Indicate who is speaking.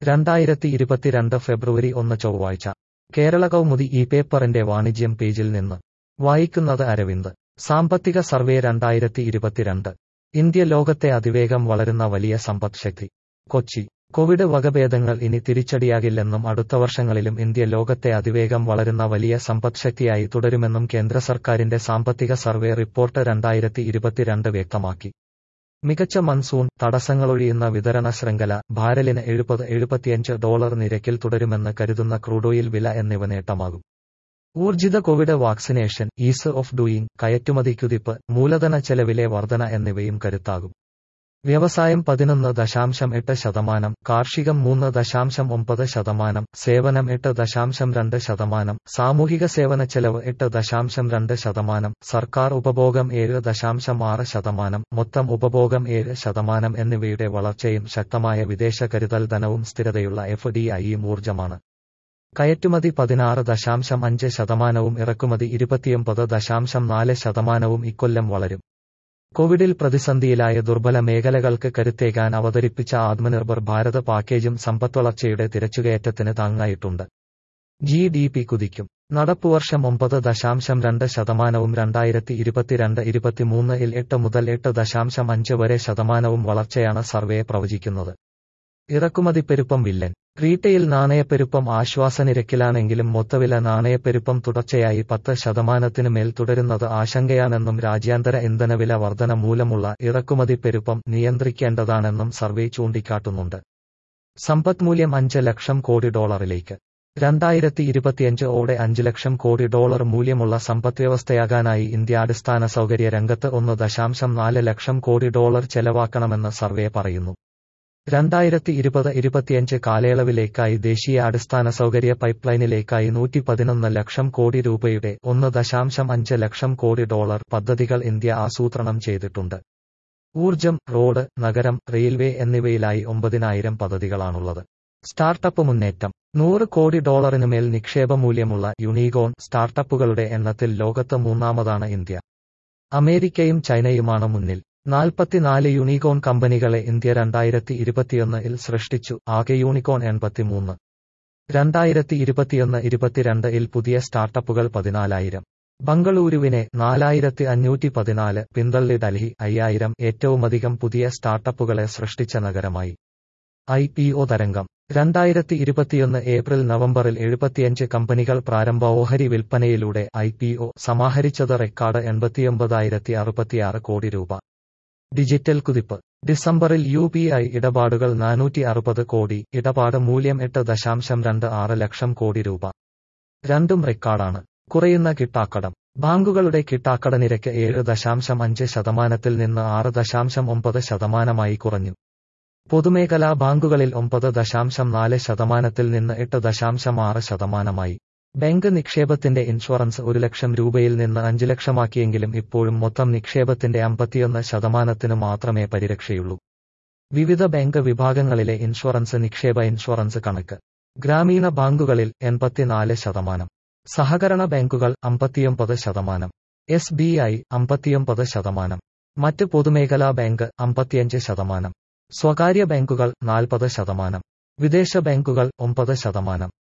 Speaker 1: രണ്ടായിരത്തി ഇരുപത്തിരണ്ട് ഫെബ്രുവരി ഒന്ന് ചൊവ്വാഴ്ച കേരള കൗമുദി ഈ പേപ്പറിന്റെ വാണിജ്യം പേജിൽ നിന്ന് വായിക്കുന്നത് അരവിന്ദ് സാമ്പത്തിക സർവേ രണ്ടായിരത്തി ഇരുപത്തിരണ്ട് ഇന്ത്യ ലോകത്തെ അതിവേഗം വളരുന്ന വലിയ സമ്പദ്ശക്തി കൊച്ചി കോവിഡ് വകഭേദങ്ങൾ ഇനി തിരിച്ചടിയാകില്ലെന്നും അടുത്ത വർഷങ്ങളിലും ഇന്ത്യ ലോകത്തെ അതിവേഗം വളരുന്ന വലിയ സമ്പദ്ശക്തിയായി തുടരുമെന്നും കേന്ദ്ര സർക്കാരിന്റെ സാമ്പത്തിക സർവേ റിപ്പോർട്ട് രണ്ടായിരത്തി ഇരുപത്തിരണ്ട് വ്യക്തമാക്കി മികച്ച മൺസൂൺ തടസ്സങ്ങളൊഴിയുന്ന വിതരണ ശൃംഖല ഭാരലിന് എഴുപത് എഴുപത്തിയഞ്ച് ഡോളർ നിരക്കിൽ തുടരുമെന്ന് കരുതുന്ന ക്രൂഡോയിൽ വില എന്നിവ നേട്ടമാകും ഊർജിത Covid vaccination ease of doing കയറ്റുമതി കുതിപ്പ് മൂലധന ചെലവിലെ വർധന എന്നിവയും കരുത്താകും വ്യവസായം പതിനൊന്ന് ദശാംശം എട്ട് ശതമാനം കാർഷികം മൂന്ന് ദശാംശം ഒമ്പത് ശതമാനം സേവനം എട്ട് ദശാംശം രണ്ട് ശതമാനം സാമൂഹിക സേവന ചെലവ് എട്ട് ദശാംശം രണ്ട് ശതമാനം സർക്കാർ ഉപഭോഗം ഏഴ് ദശാംശം ആറ് ശതമാനം മൊത്തം ഉപഭോഗം ഏഴ് ശതമാനം എന്നിവയുടെ വളർച്ചയും ശക്തമായ വിദേശ കരുതൽ ധനവും സ്ഥിരതയുള്ള എഫ് ഡി ഐയും ഊർജ്ജമാണ് കയറ്റുമതി പതിനാറ് ദശാംശം അഞ്ച് ശതമാനവും ഇറക്കുമതി ഇരുപത്തിയൊമ്പത് ദശാംശം നാല് ശതമാനവും ഇക്കൊല്ലം വളരും കോവിഡിൽ പ്രതിസന്ധിയിലായ ദുർബല മേഖലകൾക്ക് കരുത്തേകാൻ അവതരിപ്പിച്ച ആത്മനിർഭർ ഭാരത് പാക്കേജും സമ്പദ്വളർച്ചയുടെ തിരച്ചുകയറ്റത്തിന് താങ്ങായിട്ടുണ്ട് ജി ഡി പി കുതിക്കും നടപ്പുവർഷം ഒമ്പത് ദശാംശം രണ്ട് ശതമാനവും രണ്ടായിരത്തി ഇരുപത്തിരണ്ട് ഇരുപത്തിമൂന്നിൽ എട്ട് മുതൽ എട്ട് ദശാംശം അഞ്ച് വരെ ശതമാനവും വളർച്ചയാണ് സർവേ പ്രവചിക്കുന്നത് ഇറക്കുമതി പെരുപ്പം വില്ലൻ റീറ്റെയിൽ നാണയപ്പെരുപ്പം ആശ്വാസനിരക്കിലാണെങ്കിലും മൊത്തവില നാണയപ്പെരുപ്പം തുടർച്ചയായി പത്ത് ശതമാനത്തിനു മേൽ തുടരുന്നത് ആശങ്കയാണെന്നും രാജ്യാന്തര ഇന്ധനവില വർധന മൂലമുള്ള ഇറക്കുമതി പെരുപ്പം നിയന്ത്രിക്കേണ്ടതാണെന്നും സർവേ ചൂണ്ടിക്കാട്ടുന്നുണ്ട് സമ്പദ്മൂല്യം അഞ്ച് ലക്ഷം കോടി ഡോളറിലേക്ക് രണ്ടായിരത്തി ഇരുപത്തിയഞ്ച് ഓടെ അഞ്ച് ലക്ഷം കോടി ഡോളർ മൂല്യമുള്ള സമ്പദ്വ്യവസ്ഥയാകാനായി ഇന്ത്യ അടിസ്ഥാന സൗകര്യ രംഗത്ത് ഒന്ന് ദശാംശം നാല് ലക്ഷം കോടി ഡോളർ ചെലവാക്കണമെന്ന് സർവേ പറയുന്നു രണ്ടായിരത്തി ഇരുപത് ഇരുപത്തിയഞ്ച് കാലയളവിലേക്കായി ദേശീയ അടിസ്ഥാന സൗകര്യ പൈപ്പ്ലൈനിലേക്കായി നൂറ്റി പതിനൊന്ന് ലക്ഷം കോടി രൂപയുടെ ഒന്ന് ദശാംശം അഞ്ച് ലക്ഷം കോടി ഡോളർ പദ്ധതികൾ ഇന്ത്യ ആസൂത്രണം ചെയ്തിട്ടുണ്ട് ഊർജം റോഡ് നഗരം റെയിൽവേ എന്നിവയിലായി ഒമ്പതിനായിരം പദ്ധതികളാണുള്ളത് സ്റ്റാർട്ടപ്പ് മുന്നേറ്റം നൂറ് കോടി ഡോളറിന് മേൽ നിക്ഷേപ മൂല്യമുള്ള യുണീകോൺ സ്റ്റാർട്ടപ്പുകളുടെ എണ്ണത്തിൽ ലോകത്ത് മൂന്നാമതാണ് ഇന്ത്യ അമേരിക്കയും ചൈനയുമാണ് മുന്നിൽ നാൽപ്പത്തിനാല് യൂണിക്കോൺ കമ്പനികളെ ഇന്ത്യ രണ്ടായിരത്തി ഇരുപത്തിയൊന്നിൽ സൃഷ്ടിച്ചു ആകെ യൂണിക്കോൺ എൺപത്തിമൂന്ന് രണ്ടായിരത്തി ഇരുപത്തിയൊന്ന് ഇരുപത്തിരണ്ട് ഇൽ പുതിയ സ്റ്റാർട്ടപ്പുകൾ പതിനാലായിരം ബംഗളൂരുവിനെ നാലായിരത്തി അഞ്ഞൂറ്റി പതിനാല് പിന്തള്ളി ഡൽഹി അയ്യായിരം ഏറ്റവുമധികം പുതിയ സ്റ്റാർട്ടപ്പുകളെ സൃഷ്ടിച്ച നഗരമായി ഐ പി ഒ തരംഗം രണ്ടായിരത്തി ഇരുപത്തിയൊന്ന് ഏപ്രിൽ നവംബറിൽ എഴുപത്തിയഞ്ച് കമ്പനികൾ പ്രാരംഭ ഓഹരി വിൽപ്പനയിലൂടെ ഐ പി ഒ സമാഹരിച്ചത് റെക്കോർഡ് എൺപത്തിയൊമ്പതായിരത്തി അറുപത്തിയാറ് കോടി രൂപ ഡിജിറ്റൽ കുതിപ്പ് ഡിസംബറിൽ യു പി ഐ ഇടപാടുകൾ നാനൂറ്റി അറുപത് കോടി ഇടപാട് മൂല്യം എട്ട് ദശാംശം രണ്ട് ആറ് ലക്ഷം കോടി രൂപ രണ്ടും റെക്കോർഡാണ് കുറയുന്ന കിട്ടാക്കടം ബാങ്കുകളുടെ കിട്ടാക്കട നിരക്ക് ഏഴ് ദശാംശം അഞ്ച് ശതമാനത്തിൽ നിന്ന് ആറ് ദശാംശം ഒമ്പത് ശതമാനമായി കുറഞ്ഞു പൊതുമേഖലാ ബാങ്കുകളിൽ ഒമ്പത് ദശാംശം നാല് ശതമാനത്തിൽ നിന്ന് എട്ട് ദശാംശം ആറ് ശതമാനമായി ബാങ്ക് നിക്ഷേപത്തിന്റെ ഇൻഷുറൻസ് ഒരു ലക്ഷം രൂപയിൽ നിന്ന് അഞ്ച് ലക്ഷമാക്കിയെങ്കിലും ഇപ്പോഴും മൊത്തം നിക്ഷേപത്തിന്റെ അമ്പത്തിയൊന്ന് ശതമാനത്തിന് മാത്രമേ പരിരക്ഷയുള്ളൂ വിവിധ ബാങ്ക് വിഭാഗങ്ങളിലെ ഇൻഷുറൻസ് നിക്ഷേപ ഇൻഷുറൻസ് കണക്ക് ഗ്രാമീണ ബാങ്കുകളിൽ എൺപത്തിനാല് ശതമാനം സഹകരണ ബാങ്കുകൾ അമ്പത്തിയൊമ്പത് ശതമാനം എസ് ബി ഐ അമ്പത്തിയൊമ്പത് ശതമാനം മറ്റ് പൊതുമേഖലാ ബാങ്ക് അമ്പത്തിയഞ്ച് ശതമാനം സ്വകാര്യ ബാങ്കുകൾ നാൽപ്പത് ശതമാനം വിദേശ ബാങ്കുകൾ ഒമ്പത് ശതമാനം